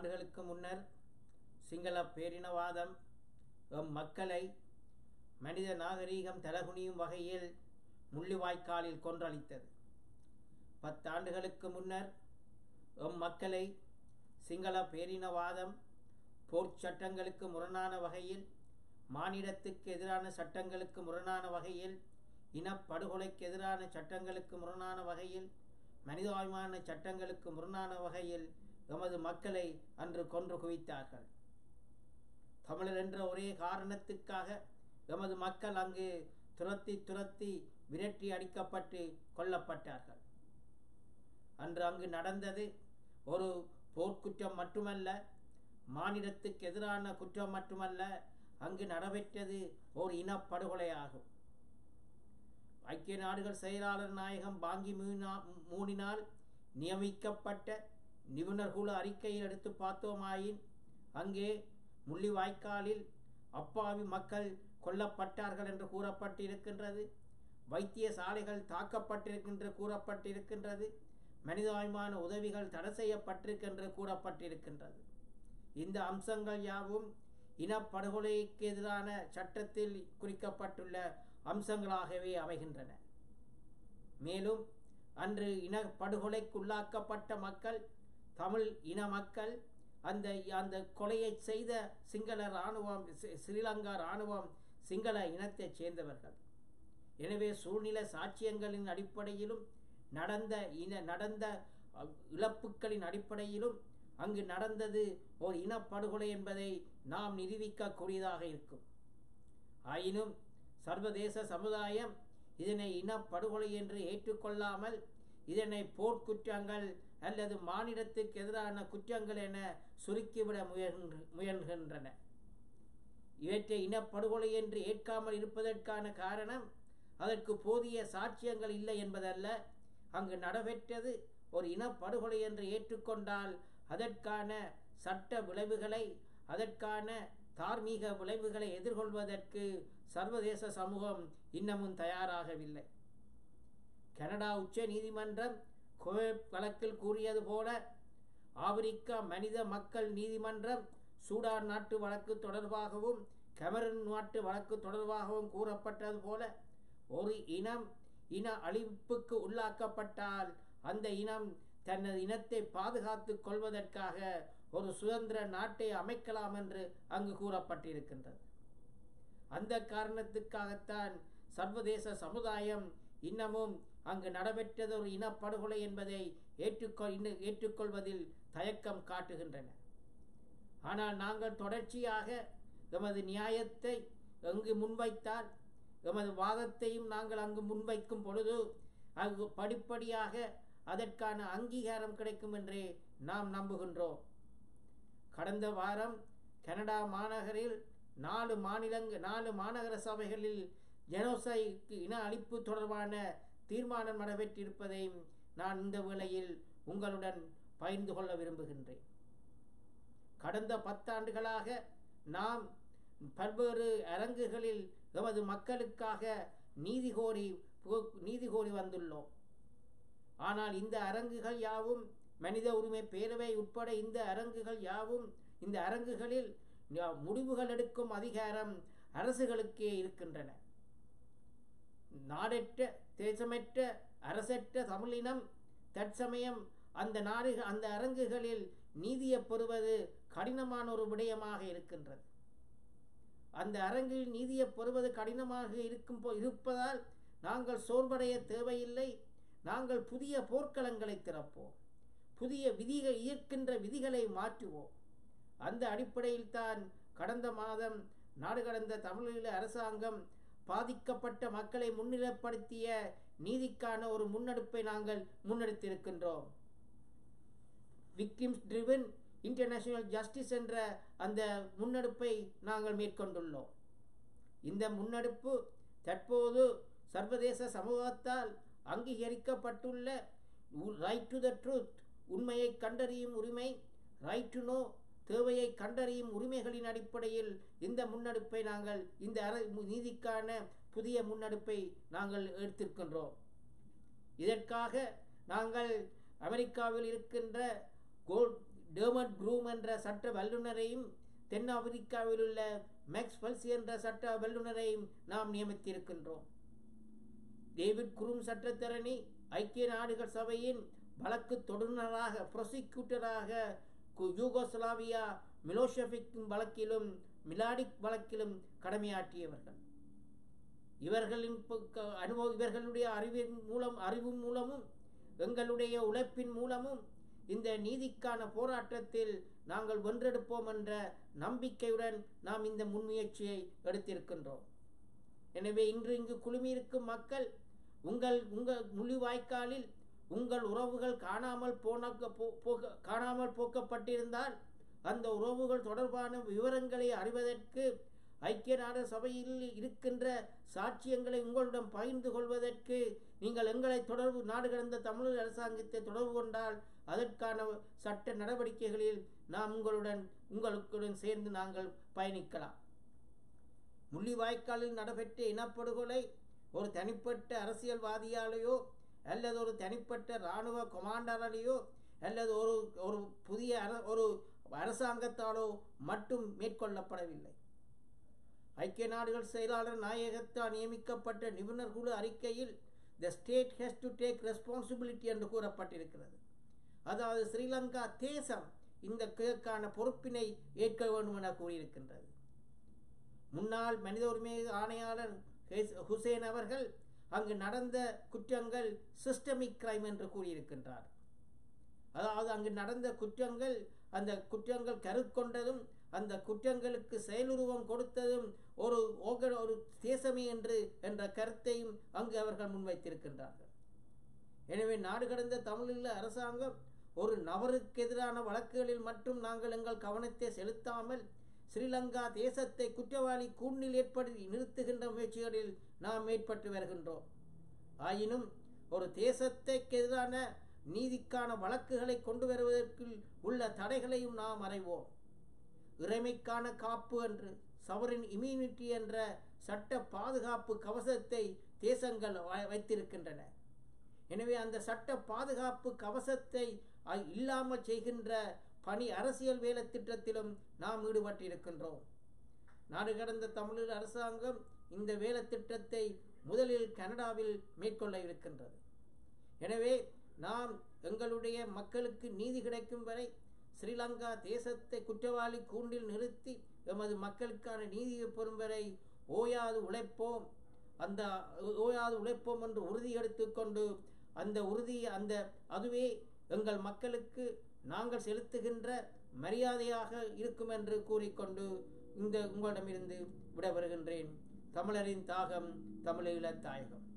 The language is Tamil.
பத்தாண்டுகளுக்கு முன்னர் சிங்கள பேரினவாதம் எம் மக்களை மனித நாகரீகம் தலகுனியும் வகையில் முள்ளிவாய்க்காலில் கொன்றளித்தது பத்தாண்டுகளுக்கு முன்னர் எம் மக்களை சிங்கள பேரினவாதம் போர்ச் சட்டங்களுக்கு முரணான வகையில் மானிடத்துக்கு எதிரான சட்டங்களுக்கு முரணான வகையில் இனப்படுகொலைக்கு எதிரான சட்டங்களுக்கு முரணான வகையில் மனிதாபிமான சட்டங்களுக்கு முரணான வகையில் எமது மக்களை அன்று கொன்று குவித்தார்கள் தமிழர் என்ற ஒரே காரணத்துக்காக எமது மக்கள் அங்கு துரத்தி துரத்தி விரட்டி அடிக்கப்பட்டு கொல்லப்பட்டார்கள் அன்று அங்கு நடந்தது ஒரு போர்க்குற்றம் மட்டுமல்ல மானிடத்துக்கு எதிரான குற்றம் மட்டுமல்ல அங்கு நடைபெற்றது ஒரு இனப்படுகொலையாகும் ஐக்கிய நாடுகள் செயலாளர் நாயகம் பாங்கி மூனினால் நியமிக்கப்பட்ட நிபுணர் அறிக்கையில் எடுத்து பார்த்தோமாயின் அங்கே முள்ளிவாய்க்காலில் அப்பாவி மக்கள் கொல்லப்பட்டார்கள் என்று கூறப்பட்டிருக்கின்றது வைத்தியசாலைகள் தாக்கப்பட்டிருக்கின்ற கூறப்பட்டிருக்கின்றது மனிதாபிமான உதவிகள் தடை செய்யப்பட்டிருக்கின்ற கூறப்பட்டிருக்கின்றது இந்த அம்சங்கள் யாவும் இனப்படுகொலைக்கு எதிரான சட்டத்தில் குறிக்கப்பட்டுள்ள அம்சங்களாகவே அமைகின்றன மேலும் அன்று இனப்படுகொலைக்குள்ளாக்கப்பட்ட மக்கள் தமிழ் இன மக்கள் அந்த அந்த கொலையை செய்த சிங்கள இராணுவம் ஸ்ரீலங்கா இராணுவம் சிங்கள இனத்தைச் சேர்ந்தவர்கள் எனவே சூழ்நிலை சாட்சியங்களின் அடிப்படையிலும் நடந்த இன நடந்த இழப்புகளின் அடிப்படையிலும் அங்கு நடந்தது ஒரு இனப்படுகொலை என்பதை நாம் நிரூபிக்கக்கூடியதாக இருக்கும் ஆயினும் சர்வதேச சமுதாயம் இதனை இனப்படுகொலை என்று ஏற்றுக்கொள்ளாமல் இதனை போர்க்குற்றங்கள் அல்லது மாநிலத்துக்கு எதிரான குற்றங்கள் என சுருக்கிவிட முயன்று முயல்கின்றன இவற்றை இனப்படுகொலை என்று ஏற்காமல் இருப்பதற்கான காரணம் அதற்கு போதிய சாட்சியங்கள் இல்லை என்பதல்ல அங்கு நடைபெற்றது ஒரு இனப்படுகொலை என்று ஏற்றுக்கொண்டால் அதற்கான சட்ட விளைவுகளை அதற்கான தார்மீக விளைவுகளை எதிர்கொள்வதற்கு சர்வதேச சமூகம் இன்னமும் தயாராகவில்லை கனடா உச்ச நீதிமன்றம் கோயப் வழக்கில் கூறியது போல ஆப்பிரிக்கா மனித மக்கள் நீதிமன்றம் சூடான் நாட்டு வழக்கு தொடர்பாகவும் கெமரன் நாட்டு வழக்கு தொடர்பாகவும் கூறப்பட்டது போல ஒரு இனம் இன அழிப்புக்கு உள்ளாக்கப்பட்டால் அந்த இனம் தனது இனத்தை பாதுகாத்துக் கொள்வதற்காக ஒரு சுதந்திர நாட்டை அமைக்கலாம் என்று அங்கு கூறப்பட்டிருக்கின்றது அந்த காரணத்துக்காகத்தான் சர்வதேச சமுதாயம் இன்னமும் அங்கு நடைபெற்றது ஒரு இனப்படுகொலை என்பதை ஏற்றுக்கொள் ஏற்றுக்கொள்வதில் தயக்கம் காட்டுகின்றன ஆனால் நாங்கள் தொடர்ச்சியாக எமது நியாயத்தை எங்கு முன்வைத்தால் எமது வாதத்தையும் நாங்கள் அங்கு முன்வைக்கும் பொழுது அங்கு படிப்படியாக அதற்கான அங்கீகாரம் கிடைக்கும் என்றே நாம் நம்புகின்றோம் கடந்த வாரம் கனடா மாநகரில் நாலு மாநிலங்க நாலு மாநகர சபைகளில் ஜெனோசைக்கு இன அழிப்பு தொடர்பான தீர்மானம் நடைபெற்றிருப்பதையும் நான் இந்த வேளையில் உங்களுடன் பகிர்ந்து கொள்ள விரும்புகின்றேன் கடந்த பத்தாண்டுகளாக நாம் பல்வேறு அரங்குகளில் எமது மக்களுக்காக நீதி கோரி நீதி கோரி வந்துள்ளோம் ஆனால் இந்த அரங்குகள் யாவும் மனித உரிமை பேரவை உட்பட இந்த அரங்குகள் யாவும் இந்த அரங்குகளில் முடிவுகள் எடுக்கும் அதிகாரம் அரசுகளுக்கே இருக்கின்றன நாடற்ற தேசமற்ற அரசற்ற தமிழினம் தற்சமயம் அந்த நாடு அந்த அரங்குகளில் நீதியை பெறுவது கடினமான ஒரு விடயமாக இருக்கின்றது அந்த அரங்கில் நீதியை பெறுவது கடினமாக இருக்கும் இருப்பதால் நாங்கள் சோர்வடைய தேவையில்லை நாங்கள் புதிய போர்க்களங்களை திறப்போம் புதிய விதிகள் இயற்கின்ற விதிகளை மாற்றுவோம் அந்த அடிப்படையில் தான் கடந்த மாதம் நாடு கடந்த தமிழீழ அரசாங்கம் பாதிக்கப்பட்ட மக்களை முன்னிலைப்படுத்திய நீதிக்கான ஒரு முன்னெடுப்பை நாங்கள் முன்னெடுத்திருக்கின்றோம் விக்டிம்ஸ் ட்ரிவன் இன்டர்நேஷனல் ஜஸ்டிஸ் என்ற அந்த முன்னெடுப்பை நாங்கள் மேற்கொண்டுள்ளோம் இந்த முன்னெடுப்பு தற்போது சர்வதேச சமூகத்தால் அங்கீகரிக்கப்பட்டுள்ள ரைட் டு த ட்ரூத் உண்மையை கண்டறியும் உரிமை ரைட் டு நோ தேவையை கண்டறியும் உரிமைகளின் அடிப்படையில் இந்த முன்னெடுப்பை நாங்கள் இந்த அர நீதிக்கான புதிய முன்னெடுப்பை நாங்கள் எடுத்திருக்கின்றோம் இதற்காக நாங்கள் அமெரிக்காவில் இருக்கின்ற கோல்ட் டேமட் ப்ரூம் என்ற சட்ட வல்லுநரையும் தென்னாப்பிரிக்காவில் உள்ள மேக்ஸ் பல்சி என்ற சட்ட வல்லுநரையும் நாம் நியமித்திருக்கின்றோம் டேவிட் குரும் சட்டத்தரணி ஐக்கிய நாடுகள் சபையின் வழக்கு தொடுநராக ப்ரொசிக்யூட்டராக யூகோஸ்லாவியா மிலோஷெவிக் வழக்கிலும் மிலாடிக் வழக்கிலும் கடமையாற்றியவர்கள் இவர்களின் அனுபவ இவர்களுடைய அறிவின் மூலம் அறிவு மூலமும் எங்களுடைய உழைப்பின் மூலமும் இந்த நீதிக்கான போராட்டத்தில் நாங்கள் வென்றெடுப்போம் என்ற நம்பிக்கையுடன் நாம் இந்த முன்முயற்சியை எடுத்திருக்கின்றோம் எனவே இன்று இங்கு குழுமியிருக்கும் மக்கள் உங்கள் உங்கள் முள்ளிவாய்க்காலில் உங்கள் உறவுகள் காணாமல் போன போக காணாமல் போக்கப்பட்டிருந்தால் அந்த உறவுகள் தொடர்பான விவரங்களை அறிவதற்கு ஐக்கிய நாடு சபையில் இருக்கின்ற சாட்சியங்களை உங்களுடன் பகிர்ந்து கொள்வதற்கு நீங்கள் எங்களை தொடர்பு நாடு கடந்த தமிழ் அரசாங்கத்தை தொடர்பு கொண்டால் அதற்கான சட்ட நடவடிக்கைகளில் நாம் உங்களுடன் உங்களுடன் சேர்ந்து நாங்கள் பயணிக்கலாம் முள்ளிவாய்க்காலில் நடைபெற்ற இனப்படுகொலை ஒரு தனிப்பட்ட அரசியல்வாதியாலேயோ அல்லது ஒரு தனிப்பட்ட இராணுவ கொமாண்டராலேயோ அல்லது ஒரு ஒரு புதிய ஒரு அரசாங்கத்தாலோ மட்டும் மேற்கொள்ளப்படவில்லை ஐக்கிய நாடுகள் செயலாளர் நாயகத்தால் நியமிக்கப்பட்ட நிபுணர் குழு அறிக்கையில் the state has to take responsibility என்று கூறப்பட்டிருக்கிறது அதாவது ஸ்ரீலங்கா தேசம் இந்த கிழக்கான பொறுப்பினை ஏற்க வேண்டும் என கூறியிருக்கின்றது முன்னாள் மனித உரிமை ஆணையாளர் ஹுசேன் அவர்கள் அங்கு நடந்த குற்றங்கள் சிஸ்டமிக் கிரைம் என்று கூறியிருக்கின்றார் அதாவது அங்கு நடந்த குற்றங்கள் அந்த குற்றங்கள் கருக்கொண்டதும் அந்த குற்றங்களுக்கு செயலுருவம் கொடுத்ததும் ஒரு ஒரு தேசமே என்று என்ற கருத்தையும் அங்கு அவர்கள் முன்வைத்திருக்கின்றார்கள் எனவே நாடு கடந்த தமிழீழ அரசாங்கம் ஒரு நபருக்கு எதிரான வழக்குகளில் மட்டும் நாங்கள் எங்கள் கவனத்தை செலுத்தாமல் ஸ்ரீலங்கா தேசத்தை குற்றவாளி கூண்டில் ஏற்படுத்தி நிறுத்துகின்ற முயற்சிகளில் நாம் மேற்பட்டு வருகின்றோம் ஆயினும் ஒரு தேசத்துக்கு எதிரான நீதிக்கான வழக்குகளை கொண்டு வருவதற்கு உள்ள தடைகளையும் நாம் அறிவோம் இறைமைக்கான காப்பு என்று சவரின் இம்யூனிட்டி என்ற சட்ட பாதுகாப்பு கவசத்தை தேசங்கள் வைத்திருக்கின்றன எனவே அந்த சட்ட பாதுகாப்பு கவசத்தை இல்லாமல் செய்கின்ற பணி அரசியல் வேலை திட்டத்திலும் நாம் ஈடுபட்டிருக்கின்றோம் நாடு கடந்த தமிழர் அரசாங்கம் இந்த வேலை திட்டத்தை முதலில் கனடாவில் மேற்கொள்ள இருக்கின்றது எனவே நாம் எங்களுடைய மக்களுக்கு நீதி கிடைக்கும் வரை ஸ்ரீலங்கா தேசத்தை குற்றவாளி கூண்டில் நிறுத்தி எமது மக்களுக்கான நீதியை பெறும் வரை ஓயாது உழைப்போம் அந்த ஓயாது உழைப்போம் என்று உறுதி எடுத்துக்கொண்டு அந்த உறுதி அந்த அதுவே எங்கள் மக்களுக்கு நாங்கள் செலுத்துகின்ற மரியாதையாக இருக்கும் என்று கூறிக்கொண்டு இந்த உங்களிடமிருந்து விடைபெறுகின்றேன் தமிழரின் தாகம் தமிழீழ தாயகம்